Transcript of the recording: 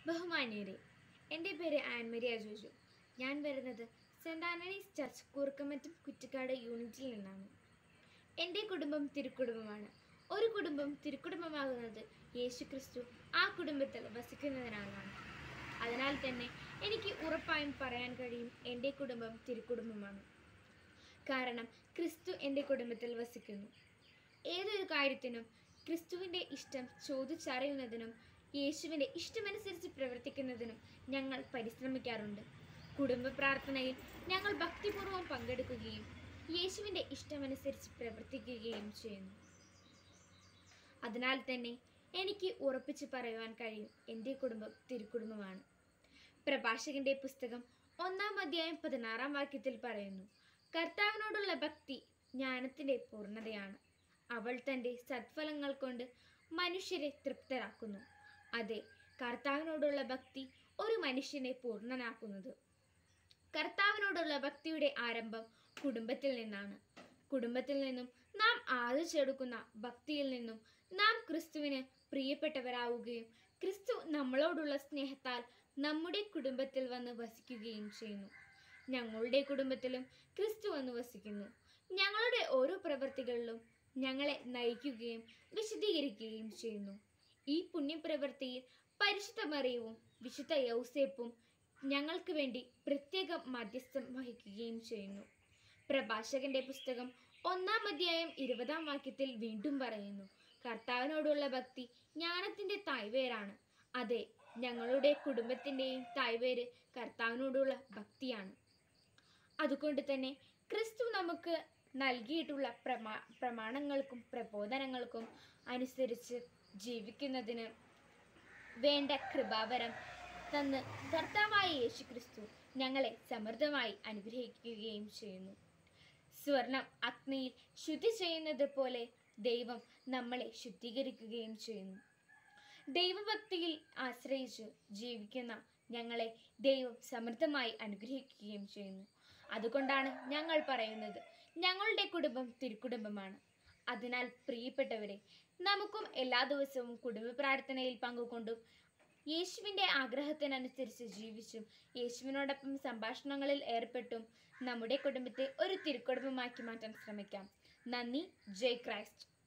ബഹുമാന്യരെ എൻ്റെ പേര് ആൻമരിയ ജോജു ഞാൻ വരുന്നത് saint Anthony's church Koorkkamattam Kuttikkad യൂണിറ്റിൽ നിന്നാണ് എൻ്റെ കുടുംബം തിരുക്കുടുംബമാണ് ഒരു കുടുംബം തിരുക്കുടുംബമാകുന്നത് യേശു ക്രിസ്തു ആ കുടുംബത്തിൽ വസിക്കുന്നതിനാലാണ് അതിനാൽ തന്നെ എനിക്ക് ഉറപ്പായും പറയാൻ കഴിയും എൻ്റെ കുടുംബം തിരുക്കുടുംബമാണ് കാരണം ക്രിസ്തു എൻ്റെ കുടുംബത്തിൽ വസിക്കുന്നു ഏതൊരു കാര്യത്തിനും ക്രിസ്തുവിൻ്റെ ഇഷ്ടം ചോദിച്ചറിയുന്നതിനും യേശുവിൻ്റെ ഇഷ്ടമനുസരിച്ച് പ്രവർത്തിക്കുന്നതിനും ഞങ്ങൾ പരിശ്രമിക്കാറുണ്ട് കുടുംബ പ്രാർത്ഥനയിൽ ഞങ്ങൾ ഭക്തിപൂർവ്വം പങ്കെടുക്കുകയും യേശുവിൻ്റെ ഇഷ്ടമനുസരിച്ച് പ്രവർത്തിക്കുകയും ചെയ്യുന്നു അതിനാൽ തന്നെ എനിക്ക് ഉറപ്പിച്ച് പറയുവാൻ കഴിയും എൻ്റെ കുടുംബം തിരുക്കുടുംബമാണ് പ്രഭാഷകന്റെ പുസ്തകം ഒന്നാം അധ്യായം പതിനാറാം വാക്യത്തിൽ പറയുന്നു കർത്താവിനോടുള്ള ഭക്തി ജ്ഞാനത്തിൻ്റെ പൂർണ്ണതയാണ് അവൾ തൻ്റെ സത്ഫലങ്ങൾ കൊണ്ട് മനുഷ്യരെ തൃപ്തരാക്കുന്നു അതെ കർത്താവിനോടുള്ള ഭക്തി ഒരു മനുഷ്യനെ പൂർണ്ണനാക്കുന്നത് കർത്താവിനോടുള്ള ഭക്തിയുടെ ആരംഭം കുടുംബത്തിൽ നിന്നാണ് കുടുംബത്തിൽ നിന്നും നാം ആദരിച്ചെടുക്കുന്ന ഭക്തിയിൽ നിന്നും നാം ക്രിസ്തുവിന് പ്രിയപ്പെട്ടവരാവുകയും ക്രിസ്തു നമ്മളോടുള്ള സ്നേഹത്താൽ നമ്മുടെ കുടുംബത്തിൽ വന്ന് വസിക്കുകയും ചെയ്യുന്നു ഞങ്ങളുടെ കുടുംബത്തിലും ക്രിസ്തു വന്ന് വസിക്കുന്നു ഞങ്ങളുടെ ഓരോ പ്രവൃത്തികളിലും ഞങ്ങളെ നയിക്കുകയും വിശദീകരിക്കുകയും ചെയ്യുന്നു ഈ പുണ്യപ്രവൃത്തിയിൽ പരിശുദ്ധ മറിയവും വിശുദ്ധ യൗസേപ്പും ഞങ്ങൾക്ക് വേണ്ടി പ്രത്യേകം മധ്യസ്ഥം വഹിക്കുകയും ചെയ്യുന്നു പ്രഭാഷകന്റെ പുസ്തകം ഒന്നാം അധ്യായം ഇരുപതാം വാക്യത്തിൽ വീണ്ടും പറയുന്നു കർത്താവിനോടുള്ള ഭക്തി ജ്ഞാനത്തിന്റെ തായ്വേരാണ് അതെ ഞങ്ങളുടെ കുടുംബത്തിൻ്റെയും തായ്വേര് കർത്താവിനോടുള്ള ഭക്തിയാണ് അതുകൊണ്ട് തന്നെ ക്രിസ്തു നമുക്ക് നൽകിയിട്ടുള്ള പ്രമാ പ്രമാണങ്ങൾക്കും പ്രബോധനങ്ങൾക്കും അനുസരിച്ച് ജീവിക്കുന്നതിന് വേണ്ട കൃപാവരം തന്ന് കർത്താവായ യേശു ക്രിസ്തു ഞങ്ങളെ സമൃദ്ധമായി അനുഗ്രഹിക്കുകയും ചെയ്യുന്നു സ്വർണം അഗ്നിയിൽ ശുദ്ധി ചെയ്യുന്നത് പോലെ ദൈവം നമ്മളെ ശുദ്ധീകരിക്കുകയും ചെയ്യുന്നു ദൈവഭക്തിയിൽ ആശ്രയിച്ച് ജീവിക്കുന്ന ഞങ്ങളെ ദൈവം സമൃദ്ധമായി അനുഗ്രഹിക്കുകയും ചെയ്യുന്നു അതുകൊണ്ടാണ് ഞങ്ങൾ പറയുന്നത് ഞങ്ങളുടെ കുടുംബം തിരുക്കുടുംബമാണ് അതിനാൽ പ്രിയപ്പെട്ടവരെ നമുക്കും എല്ലാ ദിവസവും കുടുംബ പ്രാർത്ഥനയിൽ പങ്കുകൊണ്ടും യേശുവിൻ്റെ ആഗ്രഹത്തിനനുസരിച്ച് ജീവിച്ചും യേശുവിനോടൊപ്പം സംഭാഷണങ്ങളിൽ ഏർപ്പെട്ടും നമ്മുടെ കുടുംബത്തെ ഒരു തിരുക്കുടുംബമാക്കി മാറ്റാൻ ശ്രമിക്കാം നന്ദി ജയ് ക്രൈസ്റ്റ്